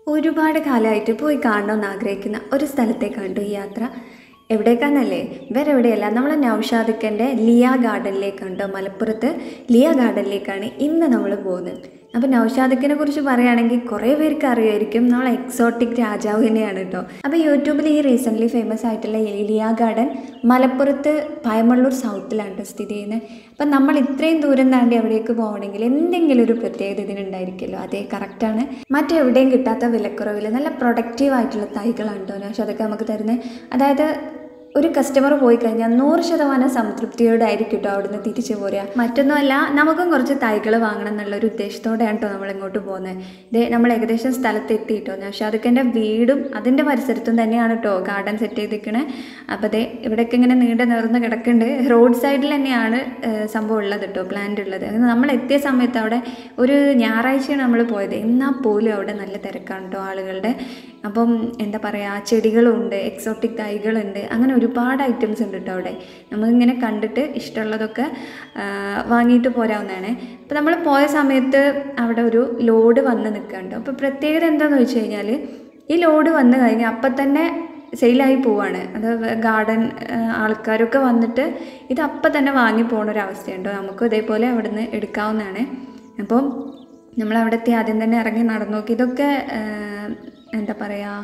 ഒരുപാട് കാലമായിട്ട് പോയി കാണണമെന്ന് ആഗ്രഹിക്കുന്ന ഒരു സ്ഥലത്തേക്കാണ് ഈ യാത്ര എവിടേക്കാന്നല്ലേ വേറെ എവിടെയല്ല നമ്മളെ നൗഷാദിക്കൻ്റെ ലിയ ഗാർഡനിലേക്കാണ് കേട്ടോ മലപ്പുറത്ത് ലിയ ഗാർഡനിലേക്കാണ് ഇന്ന് നമ്മൾ പോകുന്നത് അപ്പോൾ നൗഷാദിക്കിനെ കുറിച്ച് പറയുകയാണെങ്കിൽ കുറേ പേർക്ക് അറിയായിരിക്കും നമ്മളെ എക്സോട്ടിക് രാജാവ് തന്നെയാണ് കേട്ടോ അപ്പോൾ യൂട്യൂബിൽ ഈ റീസെൻ്റ്ലി ഫേമസ് ആയിട്ടുള്ള ഈ ലിയ ഗാർഡൻ മലപ്പുറത്ത് പയമള്ളൂർ സൗത്തിലാണ് ട്ടോ സ്ഥിതി ചെയ്യുന്നത് അപ്പം നമ്മൾ ഇത്രയും ദൂരം താണ്ടി അവിടേക്ക് പോകണമെങ്കിൽ എന്തെങ്കിലും ഒരു പ്രത്യേകത ഇതിനുണ്ടായിരിക്കുമല്ലോ അതേ കറക്റ്റാണ് മറ്റെവിടെയും കിട്ടാത്ത വിലക്കുറവിൽ നല്ല പ്രൊഡക്റ്റീവ് ആയിട്ടുള്ള തൈകളാണ് കേട്ടോ പക്ഷെ അതൊക്കെ നമുക്ക് തരുന്നത് അതായത് ഒരു കസ്റ്റമർ പോയി കഴിഞ്ഞാൽ നൂറ് ശതമാനം സംതൃപ്തിയോടെ ആയിരിക്കും കേട്ടോ അവിടുന്ന് തിരിച്ചു പോരുക മറ്റൊന്നുമല്ല നമുക്കും കുറച്ച് തൈകൾ വാങ്ങണം എന്നുള്ള ഒരു ഉദ്ദേശത്തോടെയാണ് കേട്ടോ നമ്മൾ ഇങ്ങോട്ട് പോകുന്നത് ഇതേ നമ്മൾ ഏകദേശം സ്ഥലത്ത് എത്തി കേട്ടോ നൗഷാദക്കൻ്റെ വീടും അതിൻ്റെ പരിസരത്തും തന്നെയാണ് കേട്ടോ ഗാർഡൻ സെറ്റ് ചെയ്തിരിക്കണേ അപ്പോൾ ദേ ഇവിടെയൊക്കെ ഇങ്ങനെ നീണ്ടു നിവർന്ന് കിടക്കുന്നുണ്ട് റോഡ് സൈഡിൽ തന്നെയാണ് ഏഹ്, സംഭവം ഉള്ളത് കേട്ടോ പ്ലാന്റ് ഉള്ളത് അത് നമ്മൾ എത്തിയ സമയത്ത് അവിടെ ഒരു ഞായറാഴ്ചയാണ് നമ്മൾ പോയത് എന്നാൽ പോലും അവിടെ നല്ല തിരക്കാണ് കേട്ടോ ആളുകളുടെ അപ്പം എന്താ പറയുക ചെടികളുണ്ട് എക്സോട്ടിക് തൈകളുണ്ട് അങ്ങനെ ഒരുപാട് ഐറ്റംസ് ഉണ്ട് കേട്ടോ അവിടെ നമുക്കിങ്ങനെ കണ്ടിട്ട് ഇഷ്ടമുള്ളതൊക്കെ ആ, വാങ്ങിയിട്ട് പോരാവുന്നതാണ് അപ്പോൾ നമ്മൾ പോയ സമയത്ത് അവിടെ ഒരു ലോഡ് വന്ന് നിൽക്കുന്നുണ്ട് അപ്പോൾ പ്രത്യേകത എന്താണെന്ന് വെച്ച് കഴിഞ്ഞാൽ ഈ ലോഡ് വന്നു കഴിഞ്ഞാൽ അപ്പം തന്നെ സെയിലായി പോവാണ് അത് ഗാർഡൻ ആൾക്കാരൊക്കെ വന്നിട്ട് ഇത് അപ്പം തന്നെ വാങ്ങി പോകുന്ന ഒരു അവസ്ഥയുണ്ടോ നമുക്കും ഇതേപോലെ അവിടുന്ന് എടുക്കാവുന്നതാണ് അപ്പം നമ്മളവിടെ എത്തി ആദ്യം തന്നെ ഇറങ്ങി നടന്നു നോക്കി ഇതൊക്കെ ആ, എന്താ പറയുക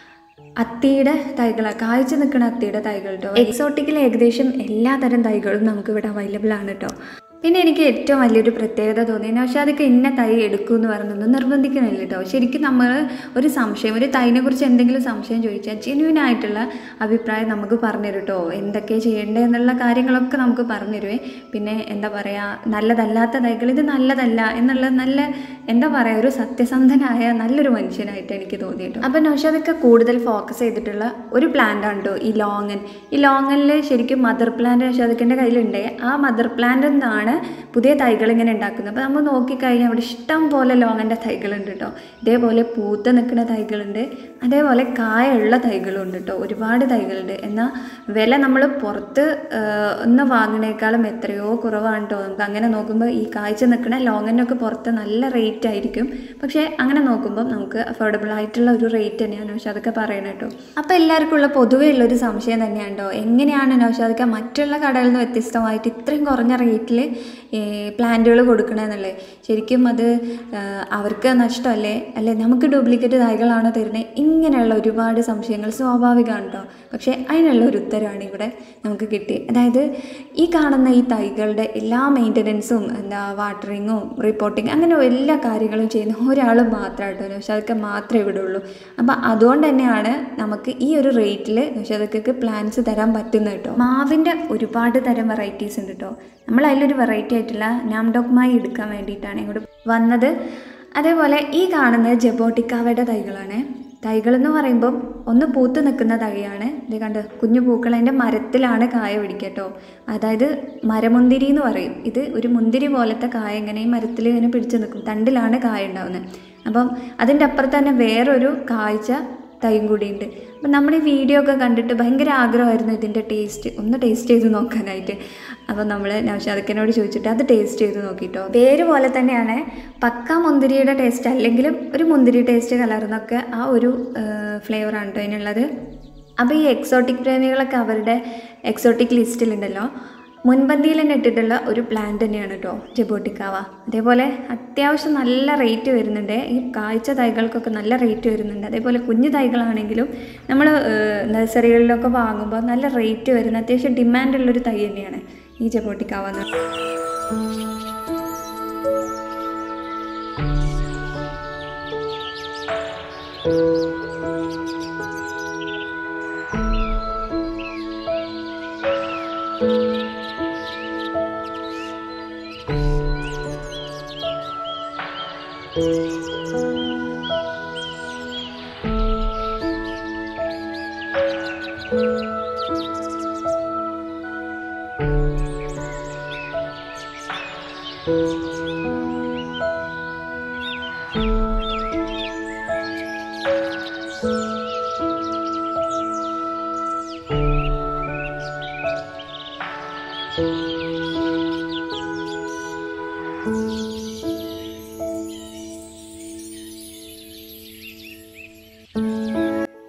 അത്തിയുടെ തൈകളാണ് കായ്ച്ചു നിൽക്കുന്ന അത്തിയുടെ തൈകൾ കേട്ടോ എക്സോട്ടിക്കിൽ ഏകദേശം എല്ലാതരം തൈകളും നമുക്ക് ഇവിടെ അവൈലബിൾ ആണ് കേട്ടോ പിന്നെ എനിക്ക് ഏറ്റവും വലിയൊരു പ്രത്യേകത തോന്നി പക്ഷേ അതൊക്കെ ഇന്ന തൈ എടുക്കൂ എന്ന് പറഞ്ഞൊന്നും നിർബന്ധിക്കണില്ല കേട്ടോ ശരിക്കും നമ്മൾ ഒരു സംശയം ഒരു തൈനെ കുറിച്ച് എന്തെങ്കിലും സംശയം ചോദിച്ചാൽ ജെന്യൂൻ ആയിട്ടുള്ള അഭിപ്രായം നമുക്ക് പറഞ്ഞു തരും കേട്ടോ എന്തൊക്കെ ചെയ്യേണ്ടത് എന്നുള്ള കാര്യങ്ങളൊക്കെ നമുക്ക് പറഞ്ഞു തരുവേ പിന്നെ എന്താ പറയുക നല്ലതല്ലാത്ത തൈകൾ ഇത് നല്ലതല്ല എന്നുള്ള നല്ല എന്താ പറയുക ഒരു സത്യസന്ധനായ നല്ലൊരു മനുഷ്യനായിട്ട് എനിക്ക് തോന്നി കേട്ടോ അപ്പം നൗഷാദൊക്കെ കൂടുതൽ ഫോക്കസ് ചെയ്തിട്ടുള്ള ഒരു പ്ലാന്റ് ആണ് കേട്ടോ ഈ ലോങ്ങൻ ഈ ലോങ്ങനിൽ ശരിക്കും മദർ പ്ലാന്റ് നൗഷാദക്കിൻ്റെ കയ്യിലുണ്ട് ആ മദർ പ്ലാന്റ് എന്നാണ് പുതിയ തൈകൾ ഇങ്ങനെ ഉണ്ടാക്കുന്നത് അപ്പോൾ നമ്മൾ നോക്കിക്കഴിഞ്ഞാൽ അവിടെ ഇഷ്ടം പോലെ ലോങ്ങൻ്റെ തൈകളുണ്ട് കേട്ടോ ഇതേപോലെ പൂത്ത് നിൽക്കുന്ന തൈകളുണ്ട് അതേപോലെ കായുള്ള തൈകളും ഉണ്ട് കേട്ടോ ഒരുപാട് തൈകളുണ്ട് എന്നാൽ വില നമ്മൾ പുറത്ത് ആ, ഒന്ന് വാങ്ങണേക്കാളും എത്രയോ കുറവാണ് കേട്ടോ നമുക്ക് അങ്ങനെ നോക്കുമ്പോൾ ഈ കാഴ്ച നിൽക്കുന്ന ലോങ്ങനൊക്കെ പുറത്ത് നല്ല റേറ്റ് ആയിരിക്കും പക്ഷേ അങ്ങനെ നോക്കുമ്പോൾ നമുക്ക് അഫോർഡബിൾ ആയിട്ടുള്ള ഒരു റേറ്റ് തന്നെയാണ് നൗഷാദൊക്കെ പറയണത് കേട്ടോ അപ്പോൾ എല്ലാവർക്കും ഉള്ള പൊതുവേ ഉള്ളൊരു സംശയം തന്നെയാണ് കേട്ടോ എങ്ങനെയാണ് നൗഷാദൊക്കെ മറ്റുള്ള കടകളിൽ നിന്ന് വ്യത്യസ്തമായിട്ട് ഇത്രയും കുറഞ്ഞ റേറ്റിൽ പ്ലാന്റുകൾ കൊടുക്കണമെന്നുള്ളത് ശരിക്കും അത് ആ, അവർക്ക് നഷ്ടമല്ലേ അല്ലെ നമുക്ക് ഡ്യൂപ്ലിക്കേറ്റ് തൈകളാണോ തരുന്നത് ഇങ്ങനെയുള്ള ഒരുപാട് സംശയങ്ങൾ സ്വാഭാവികമാണ് കേട്ടോ പക്ഷേ അതിനുള്ള ഒരു ഉത്തരമാണ് ഇവിടെ നമുക്ക് കിട്ടിയത് അതായത് ഈ കാണുന്ന ഈ തൈകളുടെ എല്ലാ മെയിൻ്റനൻസും എന്താ വാട്ടറിങ്ങും റിപ്പോർട്ടിങ് അങ്ങനെ എല്ലാ കാര്യങ്ങളും ചെയ്യുന്ന ഒരാൾ മാത്രമായിട്ടോ നൗഷാദക്ക മാത്രമേ ഇവിടെ ഉള്ളൂ അപ്പോൾ അതുകൊണ്ട് തന്നെയാണ് നമുക്ക് ഈ ഒരു റേറ്റിൽ നൗഷാദക്കക്ക് പ്ലാൻസ് തരാൻ പറ്റുന്നത് കേട്ടോ മാവിൻ്റെ ഒരുപാട് തരം വെറൈറ്റീസ് ഉണ്ട് കേട്ടോ നമ്മൾ അതിലൊരു വെറൈറ്റി ആയിട്ടുള്ള നാംഡോക്മായി എടുക്കാൻ വേണ്ടിയിട്ടാണ് ഇങ്ങോട്ട് വന്നത് അതേപോലെ ഈ കാണുന്നത് ജബോട്ടിക്കാവയുടെ തൈകളാണ് തൈകൾ എന്ന് പറയുമ്പം ഒന്ന് പൂത്ത് നിൽക്കുന്ന തൈയാണ് ഇത് കണ്ട് കുഞ്ഞു പൂക്കൾ അതിൻ്റെ മരത്തിലാണ് കായ പിടിക്കുക കേട്ടോ അതായത് മരമുന്തിരി എന്ന് പറയും ഇത് ഒരു മുന്തിരി പോലത്തെ കായ ഇങ്ങനെ ഈ മരത്തിൽ ഇങ്ങനെ പിടിച്ച് നിൽക്കും തണ്ടിലാണ് കായ ഉണ്ടാവുന്നത് അപ്പം അതിൻ്റെ അപ്പുറത്ത് തന്നെ വേറൊരു കാഴ്ച തൈയും കൂടിയുണ്ട് അപ്പം നമ്മൾ ഈ വീഡിയോ ഒക്കെ കണ്ടിട്ട് ഭയങ്കര ആഗ്രഹമായിരുന്നു ഇതിൻ്റെ ടേസ്റ്റ് ഒന്ന് ടേസ്റ്റ് ചെയ്ത് നോക്കാനായിട്ട് അപ്പം നമ്മൾ നൗഷാദക്കനോട് ചോദിച്ചിട്ട് അത് ടേസ്റ്റ് ചെയ്ത് നോക്കിട്ടോ പേര് പോലെ തന്നെയാണ് പക്ക മുന്തിരിയുടെ ടേസ്റ്റ് അല്ലെങ്കിലും ഒരു മുന്തിരി ടേസ്റ്റ് കലർന്നൊക്കെ ആ ഒരു ഫ്ലേവറാണ് കേട്ടോ അതിനുള്ളത് അപ്പോൾ ഈ എക്സോട്ടിക് പ്രേമികളൊക്കെ അവരുടെ എക്സോട്ടിക് ലിസ്റ്റിലുണ്ടല്ലോ മുൻപന്തിയിൽ തന്നെ ഇട്ടിട്ടുള്ള ഒരു പ്ലാന്റ് തന്നെയാണ് കേട്ടോ ജബോട്ടിക്കാവ അതേപോലെ അത്യാവശ്യം നല്ല റേറ്റ് വരുന്നുണ്ട് ഈ കാഴ്ച തൈകൾക്കൊക്കെ നല്ല റേറ്റ് വരുന്നുണ്ട് അതേപോലെ കുഞ്ഞു തൈകളാണെങ്കിലും നമ്മൾ നഴ്സറികളിലൊക്കെ വാങ്ങുമ്പോൾ നല്ല റേറ്റ് വരുന്ന അത്യാവശ്യം ഡിമാൻഡുള്ളൊരു തൈ തന്നെയാണ് ഈ ജബോട്ടിക്കാവ എന്ന് പറയുന്നത്.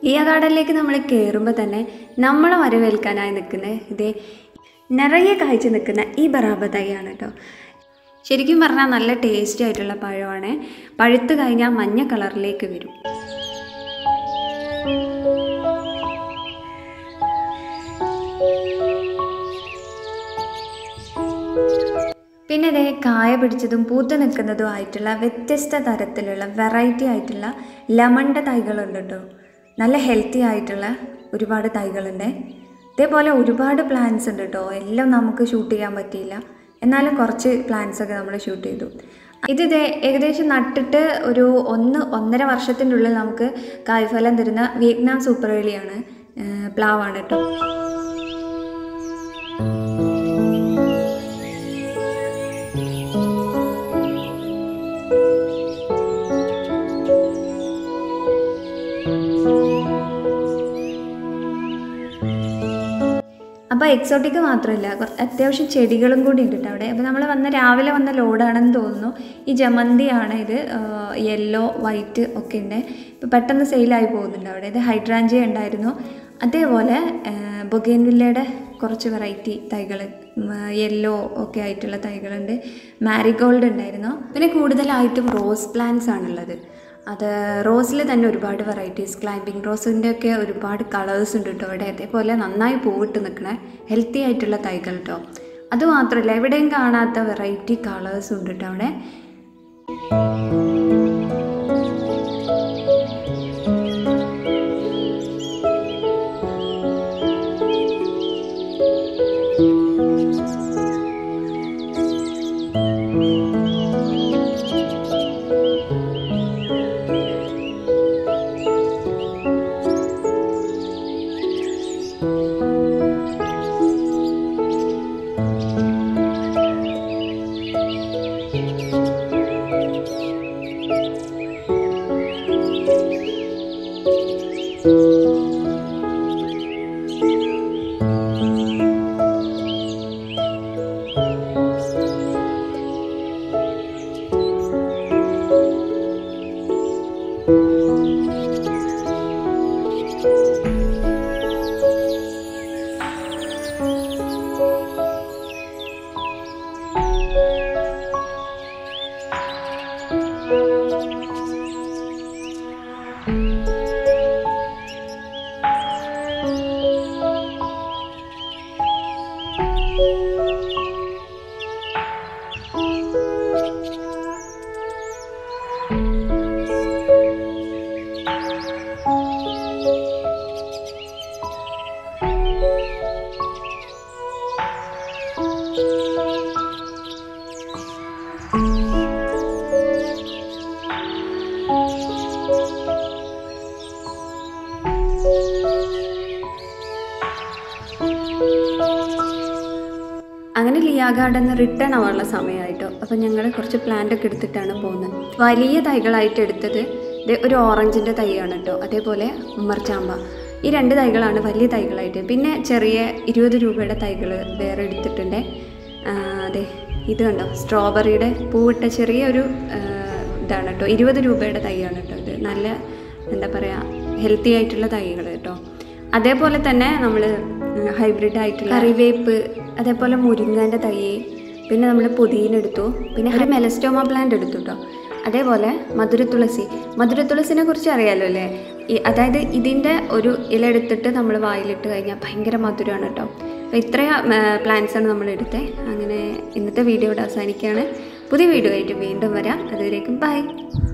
ലിയ ഗാർഡനിലേക്ക് നമ്മൾ കയറുമ്പോൾ തന്നെ നമ്മളെ വരവേൽക്കാനായി നിൽക്കുന്ന ഇതേ നിറയെ കായ്ച്ചു നിൽക്കുന്ന ഈ ബറാബ തൈയാണ് കേട്ടോ ശരിക്കും പറഞ്ഞാൽ നല്ല ടേസ്റ്റി ആയിട്ടുള്ള പഴമാണ് പഴുത്ത് കഴിഞ്ഞാൽ മഞ്ഞ കളറിലേക്ക് വരും പിന്നെ ഇതേ കായ പിടിച്ചതും പൂത്ത് നിൽക്കുന്നതും ആയിട്ടുള്ള വ്യത്യസ്ത തരത്തിലുള്ള വെറൈറ്റി ആയിട്ടുള്ള ലെമണിൻ്റെ തൈകളുണ്ട് കേട്ടോ നല്ല ഹെൽത്തി ആയിട്ടുള്ള ഒരുപാട് തൈകളുണ്ട് ഇതേപോലെ ഒരുപാട് പ്ലാന്റ്സ് ഉണ്ട് കേട്ടോ എല്ലാം നമുക്ക് ഷൂട്ട് ചെയ്യാൻ പറ്റിയില്ല എന്നാലും കുറച്ച് പ്ലാന്റ്സ് ഒക്കെ നമ്മൾ ഷൂട്ട് ചെയ്തു ഇത് ഇതേ ഏകദേശം നട്ടിട്ട് ഒരു ഒന്ന് ഒന്നര വർഷത്തിൻ്റെ ഉള്ളിൽ നമുക്ക് കായ്ഫലം തരുന്ന വിയറ്റ്നാം സൂപ്പർ വേളിയാണ് പ്ലാവാണ് കേട്ടോ അപ്പോൾ എക്സോട്ടിക് മാത്രമല്ല കുറ- അത്യാവശ്യം ചെടികളും കൂടി ഉണ്ട് കേട്ടോ അവിടെ അപ്പോൾ നമ്മൾ വന്ന രാവിലെ വന്ന ലോഡാണെന്ന് തോന്നുന്നു ഈ ജമന്തിയാണ് ഇത് യെല്ലോ വൈറ്റ് ഒക്കെ ഉണ്ട് ഇപ്പോൾ പെട്ടെന്ന് സെയിലായി പോകുന്നുണ്ട് അവിടെ ഇത് ഹൈഡ്രാഞ്ചിയ ഉണ്ടായിരുന്നു അതേപോലെ ബൊഗേൻവില്ലയുടെ കുറച്ച് വെറൈറ്റി തൈകൾ യെല്ലോ ഒക്കെ ആയിട്ടുള്ള തൈകളുണ്ട് മാരിഗോൾഡ് ഉണ്ടായിരുന്നു പിന്നെ കൂടുതലായിട്ടും റോസ് പ്ലാന്റ്സ് ആണുള്ളത് അത് റോസിൽ തന്നെ ഒരുപാട് വെറൈറ്റീസ് ക്ലൈമ്പിംഗ് റോസിൻ്റെ ഒക്കെ ഒരുപാട് കളേഴ്സ് ഉണ്ട് കേട്ടോ അവിടെ അതേപോലെ നന്നായി പൂവിട്ട് നിൽക്കണ ഹെൽത്തി ആയിട്ടുള്ള തൈകൾ കേട്ടോ അതുമാത്രമല്ല എവിടെയും കാണാത്ത വെറൈറ്റി കളേഴ്സ് ഉണ്ട് കേട്ടോ അവിടെ അങ്ങനെ ലിയാ ഗാർഡൻ റിട്ടേൺ ആവാനുള്ള സമയമായിട്ടോ അപ്പം ഞങ്ങൾ കുറച്ച് പ്ലാന്റ് ഒക്കെ എടുത്തിട്ടാണ് പോകുന്നത് വലിയ തൈകളായിട്ട് എടുത്തത് ദേ ഒരു ഓറഞ്ചിൻ്റെ തൈയാണ് കേട്ടോ അതേപോലെ ഉമ്മർച്ചാമ്പ ഈ രണ്ട് തൈകളാണ് വലിയ തൈകളായിട്ട് പിന്നെ ചെറിയ ഇരുപത് രൂപയുടെ തൈകൾ വേറെ എടുത്തിട്ടുണ്ട് ആ, അതെ ഇത് കണ്ടോ സ്ട്രോബെറിയുടെ പൂവിട്ട ചെറിയൊരു ആ, ഇതാണ് കേട്ടോ ഇരുപത് രൂപയുടെ തൈയാണ് കേട്ടോ ഇത് നല്ല എന്താ പറയുക ഹെൽത്തി ആയിട്ടുള്ള തൈകൾ കേട്ടോ അതേപോലെ തന്നെ നമ്മൾ ഹൈബ്രിഡ് ആയിട്ടുള്ള കറിവേപ്പ് അതേപോലെ മുരിങ്ങേൻ്റെ തൈ പിന്നെ നമ്മൾ പുതിന എടുത്തു പിന്നെ ഒരു മെലസ്റ്റോമ പ്ലാന്റ് എടുത്തു കേട്ടോ അതേപോലെ മധുരത്തുളസി മധുരത്തുളസിനെ കുറിച്ച് അറിയാലോ അല്ലേ ഈ അതായത് ഇതിൻ്റെ ഒരു ഇല എടുത്തിട്ട് നമ്മൾ വായിലിട്ട് കഴിഞ്ഞാൽ ഭയങ്കര മധുരമാണ് കേട്ടോ അപ്പോൾ ഇത്രയും പ്ലാന്റ്സാണ് നമ്മൾ എടുത്തത് അങ്ങനെ ഇന്നത്തെ വീഡിയോ ഇവിടെ അവസാനിക്കുകയാണ് പുതിയ വീഡിയോ ആയിട്ട് വീണ്ടും വരാം അതുവരേക്കും ബൈ